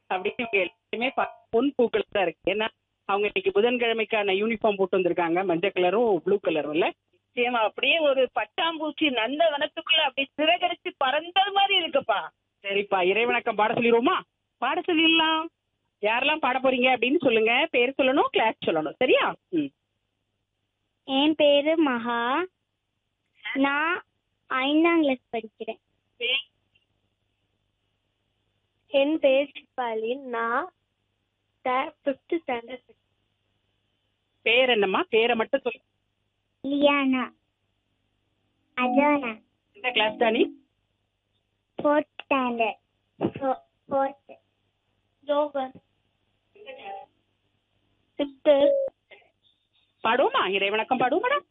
அப்படின்னு இவங்க எல்லாருமே பா- பொன் பூக்கள் தான் இருக்கு ஏன்னா அவங்க இன்னைக்கு புதன்கிழமைக்கான யூனிஃபார்ம் போட்டு வந்திருக்காங்க மஞ்சள் கலரும் ப்ளூ கலரும் இல்ல நிச்சயமா அப்படியே ஒரு பட்டாம்பூச்சி நந்த வனத்துக்குள்ள அப்படி சிறகரிச்சு பறந்தது மாதிரி இருக்குப்பா சரிப்பா இறைவணக்கம் பாட சொல்லிடுவோமா பாட சொல்லிடலாம் யாரெல்லாம் பாட போறீங்க அப்படின்னு சொல்லுங்க பேர் சொல்லணும் கிளாஸ் சொல்லணும் சரியா ம் என் பேரு மகா நான் ஐந்தாம் கிளாஸ் படிக்கிறேன் என் பேர் சிப்பாலின் நான் ஃபிஃப்த் ஸ்டாண்டர்ட் பேர் என்னம்மா பேரை மட்டும் சொல்லு லியானா அஜோனா எந்த கிளாஸ் தானி ஃபோர்த் ஸ்டாண்டர்ட் ஃபோர்த் ஜோகன் சிக்ஸ்த்து பாடுவோமா இறைவணக்கம் பாடுவோம் மேடம்